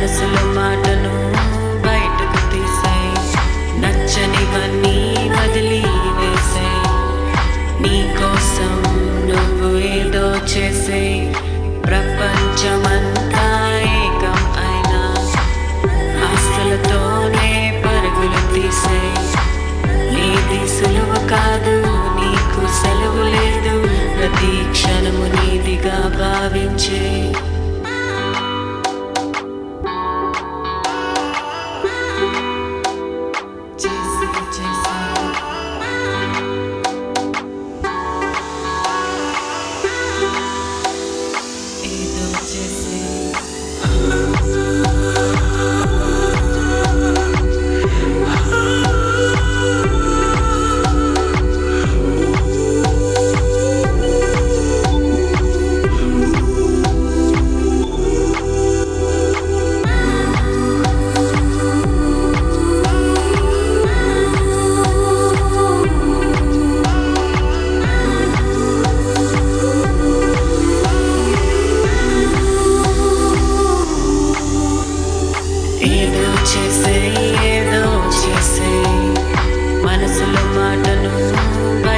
మనసులో మాటను బయటకు తీసాయి నచ్చనివన్నీ వదిలి వేసాయి నీకోసం నువ్వు ఏదో చేసే ప్రపంచమంతా ఏకం అయినా ఆశలతోనే పరుగులు తీసే ఏది సులువు కాదు నీకు సెలవు లేదు ప్రతి క్షణము నీదిగా భావించే చేసి చేసి ఏదో చేసి ఏదో చేసే ఏదో చేసే మనసులో మాటను